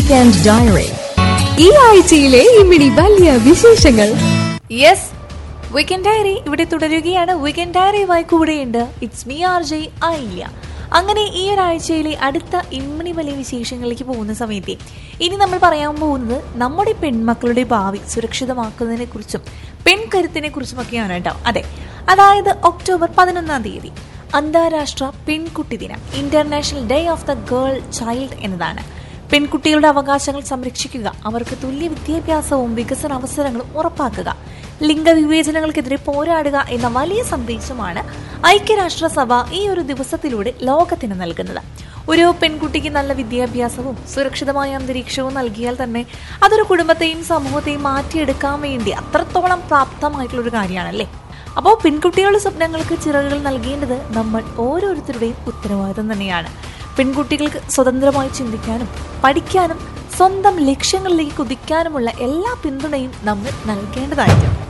weekend diary ഈ ആഴ്ചയിലെ ഇമ്മിണി വലിയ വിശേഷങ്ങൾ യെസ് വീക്കെൻഡ് ഡയറി ഇവിടെ തുടരുകയാണ് വീക്കെൻഡ് ഡയറിയുമായി കൂടെയുണ്ട് ഇറ്റ്സ് മീ ആർ ജെ ആയില്ല അങ്ങനെ ഈ ഒരാഴ്ചയിലെ അടുത്ത ഇമ്മണി വലിയ വിശേഷങ്ങളിലേക്ക് പോകുന്ന സമയത്ത് ഇനി നമ്മൾ പറയാൻ പോകുന്നത് നമ്മുടെ പെൺമക്കളുടെ ഭാവി സുരക്ഷിതമാക്കുന്നതിനെ കുറിച്ചും പെൺകരുത്തിനെ കുറിച്ചുമൊക്കെയാണ് കേട്ടോ അതെ അതായത് ഒക്ടോബർ പതിനൊന്നാം തീയതി അന്താരാഷ്ട്ര പെൺകുട്ടി ദിനം international day of the girl child എന്നതാണ് പെൺകുട്ടികളുടെ അവകാശങ്ങൾ സംരക്ഷിക്കുക അവർക്ക് തുല്യ വിദ്യാഭ്യാസവും വികസന അവസരങ്ങളും ഉറപ്പാക്കുക ലിംഗവിവേചനങ്ങൾക്കെതിരെ പോരാടുക എന്ന വലിയ സന്ദേശമാണ് ഐക്യരാഷ്ട്രസഭ ഈ ഒരു ദിവസത്തിലൂടെ ലോകത്തിന് നൽകുന്നത് ഒരു പെൺകുട്ടിക്ക് നല്ല വിദ്യാഭ്യാസവും സുരക്ഷിതമായ അന്തരീക്ഷവും നൽകിയാൽ തന്നെ അതൊരു കുടുംബത്തെയും സമൂഹത്തെയും മാറ്റിയെടുക്കാൻ വേണ്ടി അത്രത്തോളം പ്രാപ്തമായിട്ടുള്ള ഒരു കാര്യമാണല്ലേ അപ്പോൾ പെൺകുട്ടികളുടെ സ്വപ്നങ്ങൾക്ക് ചിറകുകൾ നൽകേണ്ടത് നമ്മൾ ഓരോരുത്തരുടെയും ഉത്തരവാദിത്തം തന്നെയാണ് പെൺകുട്ടികൾക്ക് സ്വതന്ത്രമായി ചിന്തിക്കാനും പഠിക്കാനും സ്വന്തം ലക്ഷ്യങ്ങളിലേക്ക് കുതിക്കാനുമുള്ള എല്ലാ പിന്തുണയും നമ്മൾ നൽകേണ്ടതായിട്ടുണ്ട്